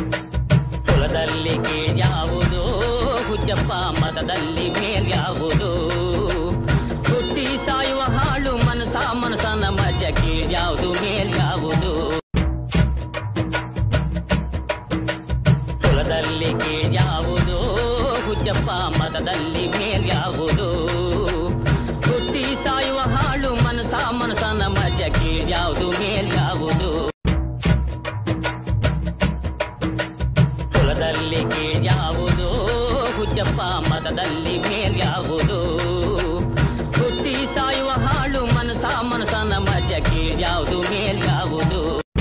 ಕುಲದಲ್ಲಿ ಕೀಳ್ಯಾವುದು ಹುಚ್ಚಪ್ಪ ಮತದಲ್ಲಿ ಮೇಲ್ಯಾವುದು ಹುಟ್ಟಿ ಸಾಯುವ ಹಾಳು ಮನಸ ಮನಸನ ಮಜ ಕೀಳ್ಯಾವುದು ಮೇಲ್ಯಾವುದು ಕುಲದಲ್ಲಿ ಕೀಳ್ಯಾವುದು ಹುಚ್ಚಪ್ಪ ಮತದಲ್ಲಿ ಮೇಲ್ಯಾವುದು ಹುಟ್ಟಿ ಸಾಯುವ ಹಾಳು ಮನಸ ಮನಸನ ಮಜ ಕೀಳ್ಯಾವುದು ಮೇಲ್ಯಾವುದು ಕುಲದಲ್ಲಿ ಕೀಳ್ಯಾವುದು ಹುಚ್ಚಪ್ಪ ಮತದಲ್ಲಿ ಮೇಲ್ಯಾವುದು ಹುಟ್ಟಿ ಸಾಯುವ ಹಾಳು ಮನಸ ಮನಸನ ಮಜ ಕೀಳ್ಯಾವುದು ಮೇಲ್ಯಾವುದು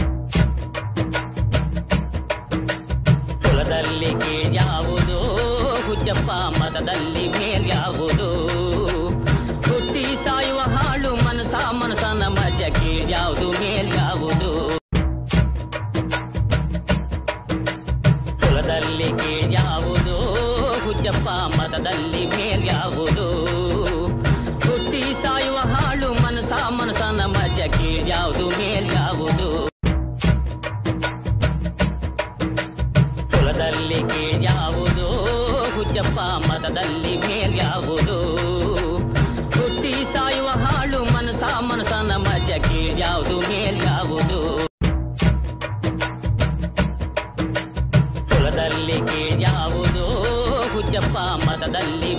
ಕುಲದಲ್ಲಿ ಕೀಳ್ಯಾವುದು ಹುಚ್ಚಪ್ಪ ಮತದಲ್ಲಿ ಮೇಲ್ಯಾವುದು ಹುಟ್ಟಿ ಸಾಯುವ ಹಾಳು ಮನಸ ಮನಸನ ಮಜ ಕೀಳ್ಯಾವುದು ಮೇಲ್ಯಾವುದು ಕುಲದಲ್ಲಿ ಕೀಳ್ಯಾವುದು ಹುಚ್ಚಪ್ಪ ಮತದಲ್ಲಿ ಮೇಲ್ಯಾವುದು ಹುಟ್ಟಿ ಸಾಯುವ ಹಾಳು ಮನಸ ಮನಸನ ಮಜ ಕೀಳ್ಯಾವುದು ಮೇಲ್ಯಾವುದು ಕುಲದಲ್ಲಿ ಕೀಳ್ಯಾವುದು ಹುಚ್ಚಪ್ಪ ಮತದಲ್ಲಿ ಮೇಲ್ಯಾವುದು ಹುಟ್ಟಿ ಸಾಯುವ ಹಾಳು ಮನಸ ಮನಸನ ಮಜ ಕೀಳ್ಯಾವುದು ಮೇಲ್ಯಾವುದು ಕುಲದಲ್ಲಿ ಕೀಳ್ಯಾವುದು ಹುಚ್ಚಪ್ಪ ಮತದಲ್ಲಿ